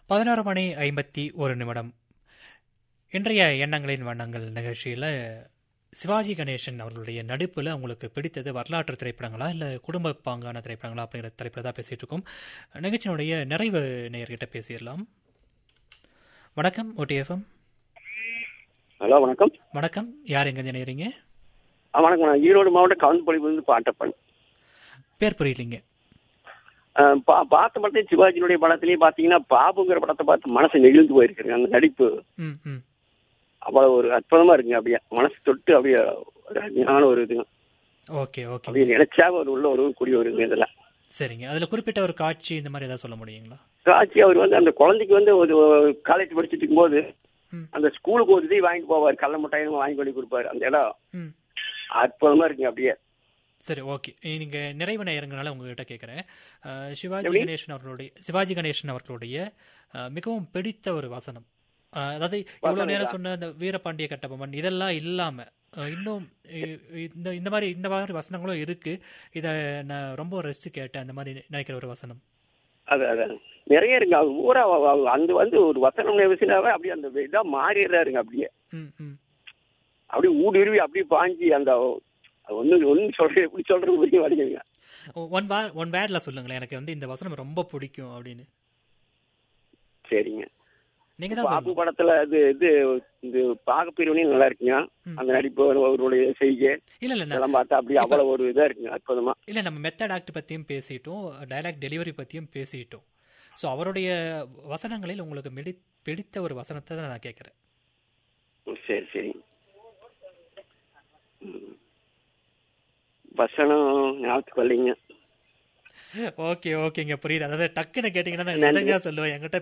பதினோரு மணி ஐம்பத்தி ஒரு நிமிடம் இன்றைய எண்ணங்களின் வண்ணங்கள் நிகழ்ச்சியில் சிவாஜி கணேசன் அவர்களுடைய நடிப்பில் உங்களுக்கு பிடித்தது வரலாற்று திரைப்படங்களா இல்லை குடும்ப பாங்கான திரைப்படங்களா அப்படிங்கிற தலைப்பில் தான் பேசிகிட்டு இருக்கோம் நிகழ்ச்சியினுடைய நிறைவு நேயர்கிட்ட பேசிடலாம் வணக்கம் ஓடிஎஃப்எம் ஹலோ வணக்கம் வணக்கம் யார் எங்கே நேரீங்க ஆ, வணக்கம் நான் ஈரோடு மாவட்டம் கவுன்பொழிவிலிருந்து பாட்டப்பன் பேர் புரியலிங்க ஆ, பா- பார்த்த மட்டும் சிவாஜியினுடைய படத்திலேயே பார்த்தீங்கன்னா பாபுங்கிற படத்தை பார்த்து மனசு நெகிழ்ந்து போயிருக்குங்க அந்த நடிப்பு ம் ம் அவ்வளவு ஒரு அற்புதமா இருக்குங்க அப்படியே மனசு தொட்டு அப்படியே ஒரு அருமையான ஒரு இதுங்க ஓகே ஓகே அப்படியே நினைச்சா ஒரு உள்ள ஒரு கூடிய ஒரு இது இதெல்லாம் சரிங்க அதில் குறிப்பிட்ட ஒரு காட்சி இந்த மாதிரி ஏதாவது சொல்ல முடியுங்களா காட்சி அவர் வந்து அந்த குழந்தைக்கு வந்து ஒரு காலேஜ் படிச்சுட்டு இருக்கும்போது ம். அந்த ஸ்கூலுக்கு ஒரு இதையும் வாங்கிட்டு போவார் கடல மிட்டாயும் வாங்கி கொண்டு கொடுப்பாரு அந்த இடம் ம் அற்புதமா இருக்குங்க அப்படியே சரி ஓகே நீங்க நிறைவு நேரங்களால உங்ககிட்ட கேட்குறேன் சிவாஜி எப்படி? கணேசன் அவர்களுடைய சிவாஜி கணேசன் அவர்களுடைய அஹ், மிகவும் பிடித்த ஒரு வசனம் அஹ், அதாவது இவ்வளவு வசனம் நேரம் இதா? சொன்ன அந்த வீரபாண்டிய கட்டபொம்மன் இதெல்லாம் இல்லாம அஹ், இன்னும் இ- இந்த இந்த மாதிரி இந்த மாதிரி வசனங்களும் இருக்கு இத நான் ரொம்ப ரசிச்சு கேட்டேன் அந்த மாதிரி நினைக்கிற ஒரு வசனம் அது அது நிறைய இருக்கு அவர் ஊரா அவ- அவ- அந்த வந்து ஒரு வசனம் நிவசினாவே அப்படியே அந்த இதா மாறிடுறாருங்க அப்படியே ம் ம் அப்படியே ஊடுருவி அப்படியே பாஞ்சி அந்த ஒன்னு ஒன்னு சொல்றது எப்படி சொல்றது புரிய மாட்டேங்குங்க ஒன் வா ஒன் வேர்ட்ல சொல்லுங்களேன் எனக்கு வந்து இந்த வசனம் ரொம்ப பிடிக்கும் அப்படின்னு சரிங்க நீங்க தான் பாபு சொல்லணும் படத்துல இது இது இது பாகப்பிரிவினையும் நல்லா இருக்குங்க ம். அந்த நடிப்பு அவருடைய செய்கை இல்ல இல்ல நான் இதெல்லாம் பார்த்தா அப்படியே அவ்வளவு ஒரு இதா இருக்குங்க அற்புதமா இல்லை நம்ம மெத்தட் ஆக்ட் பற்றியும் பேசிட்டோம் டயலாக் டெலிவரி பற்றியும் பேசிட்டோம் ஸோ அவருடைய வசனங்களில் உங்களுக்கு மிடி பிடித்த ஒரு வசனத்தை தான் நான் கேட்குறேன் ம், சரி சரி ம். வசனம் ஞாபகத்துக்கு வரலைங்க ஓகே ஓகேங்க புரியுது அதாவது டக்குன்னு கேட்டிங்கன்னா நான் நன்றி. எதங்க சொல்லுவேன் என்கிட்ட